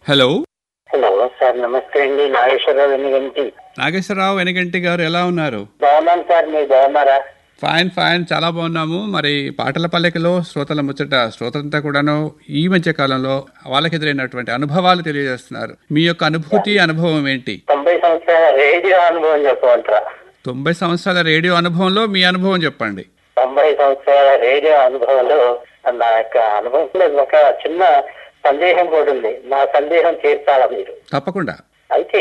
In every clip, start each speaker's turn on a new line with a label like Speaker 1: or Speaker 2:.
Speaker 1: Hello
Speaker 2: hello sir నమస్తే అండి నాగేశ్వరరావు ఎన్నిగంటి
Speaker 1: నాగేశ్వరరావు వెనగంటి గారు ఎలా ఉన్నారు
Speaker 2: బాగున్నాను సార్ మీరు బాగున్నారా
Speaker 1: ఫైన్ ఫైన్ చాలా బాగున్నాము మరి పాటల పల్లెకలో శ్రోతల ముచ్చట శ్రోతలంతా కూడాను ఈ మధ్య కాలంలో వాళ్ళకి ఎదురైనటువంటి అనుభవాలు తెలియజేస్తున్నారు మీ యొక్క అనుభూతి అనుభవం ఏంటి
Speaker 2: తొంభై సంవత్సరాల రేడియో అనుభవం చెప్పమంటారా
Speaker 1: తొంభై సంవత్సరాల రేడియో అనుభవంలో మీ అనుభవం చెప్పండి
Speaker 2: తొంభై సంవత్సరాల రేడియో అనుభవంలో నా యొక్క అనుభవంలో ఒక చిన్న సందేహం కూడా ఉంది నా సందేహం తీర్చాలా మీరు
Speaker 1: తప్పకుండా
Speaker 2: అయితే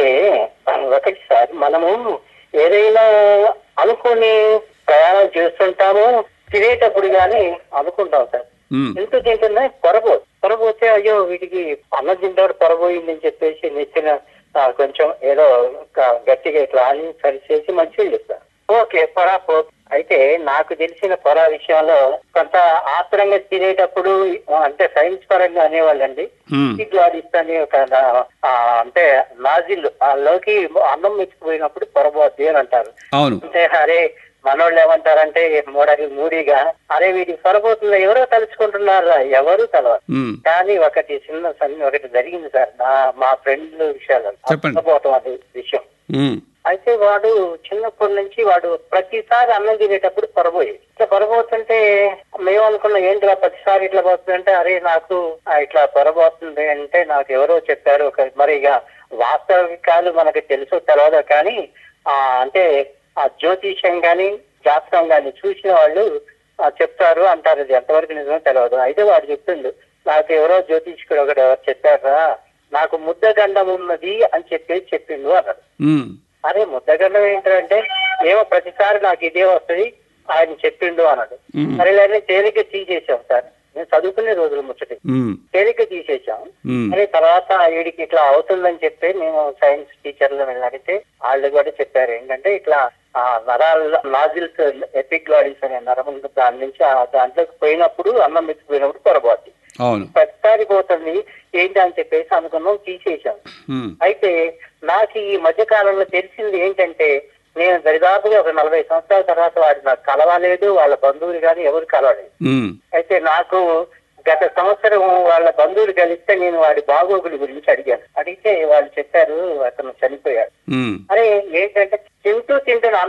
Speaker 2: ఒకటి సార్ మనము ఏదైనా అనుకుని ప్రయాణం చేస్తుంటాము తినేటప్పుడు గాని అనుకుంటాం సార్
Speaker 1: ఉమ్,
Speaker 2: ఎంత తింటున్నా పొరబో పొరబోతే అయ్యో వీటికి అన్నం తింటాడు పొరబోయిందని చెప్పేసి నెచ్చిన ఆ, కొంచెం ఏదో ఒక గట్టిగా ఇట్లా అని సరిచేసి మంచిగా చెప్తాను ఓకే పొర పో అయితే నాకు తెలిసిన పొర విషయంలో కొంత ఆత్రంగా తినేటప్పుడు ఆ, అంటే సైన్స్ పరంగా అనేవాళ్ళండి
Speaker 1: ఉమ్,
Speaker 2: గ్లాడిస్తని ఒక నా- ఆ, అంటే నాజిల్ ఆ లోకి అన్నం మెచ్చిపోయినప్పుడు పొరబోద్ది అని అంటారు
Speaker 1: అవును
Speaker 2: అంటే అరే మనోళ్ళు ఏమంటారంటే మూడకి మూడిగా అరే వీటికి సరిపోతుంది ఎవరో తలుచుకుంటున్నారా ఎవరు తెలవదు
Speaker 1: ఉమ్,
Speaker 2: కానీ ఒకటి చిన్న సన్ని ఒకటి జరిగింది సార్ నా మా ఫ్రెండ్ విషయాలు
Speaker 1: చెప్పండి.
Speaker 2: అర్థపోవటం అది విషయం
Speaker 1: ఉమ్,
Speaker 2: అయితే వాడు చిన్నప్పటి నుంచి వాడు ప్రతిసారి అన్నం తినేటప్పుడు పొరబోయి ఇట్లా పొరబోతుంటే మేము అనుకున్నాం ఏంటిరా ప్రతిసారి ఇట్లా పోతుందంటే అరే నాకు ఆ, ఇట్లా పొరబోతుంది అంటే నాకు ఎవరో చెప్పారు ఒక మరి ఇక వాస్తవికాలు మనకు తెలుసో తెలియదు కానీ ఆ అంటే ఆ జ్యోతిష్యం గాని జాతకం గాని చూసిన వాళ్ళు ఆ, చెప్తారు అంటారు అది ఎంతవరకు నిజమో తెలియదు అయితే వాడు చెప్తుండు నాకు ఎవరో జ్యోతిష్కుడు ఒకడు ఎవరు చెప్పారా నాకు ముద్దగండం ఉన్నది అని చెప్పేసి చెప్పిండు అన్నాడు
Speaker 1: ఉమ్,
Speaker 2: అరే ముద్దగండం ఏంటంటే ఏమో ప్రతిసారి నాకు ఇదే వస్తుంది ఆయన చెప్పిండు అన్నాడు
Speaker 1: ఉమ్,
Speaker 2: మరి ఇలా తేలిక తీసేసాం సార్ నేను చదువుకునే రోజులు ముచ్చటి
Speaker 1: ఉమ్,
Speaker 2: తేలిక తీసేసాం
Speaker 1: ఉమ్,
Speaker 2: మరి తర్వాత వీడికి ఇట్లా అవుతుందని చెప్పి మేము సైన్స్ టీచర్లు అడిగితే వాళ్ళు కూడా చెప్పారు ఏంటంటే ఇట్లా ఆ నరాల నాజిల్స్ ఎపిగ్లాడిస్ అనే నరం ఉంది. దాని నుంచి ఆ దాంట్లోకి పోయినప్పుడు అన్నం మెచ్చిపోయినప్పుడు పొరపాటు
Speaker 1: అవును
Speaker 2: ప్రతిసారి పోతుంది ఏంటి అని చెప్పేసి అనుకున్నాం తీసేసాం
Speaker 1: ఉమ్,
Speaker 2: అయితే నాకు ఈ మధ్య కాలంలో తెలిసింది ఏంటంటే నేను దరిదాపుగా ఒక నలభై సంవత్సరాల తర్వాత వాడు నాకు కలవలేదు వాళ్ళ బంధువులు కానీ ఎవరు కలవలేదు
Speaker 1: ఉమ్,
Speaker 2: అయితే నాకు గత సంవత్సరం వాళ్ళ బంధువులు కలిస్తే నేను వాడి బాగోగుల గురించి అడిగాను అడిగితే వాళ్ళు చెప్పారు అతను చనిపోయాడు
Speaker 1: ఉమ్.
Speaker 2: అరే ఏంటంటే తింటూ తింటున్న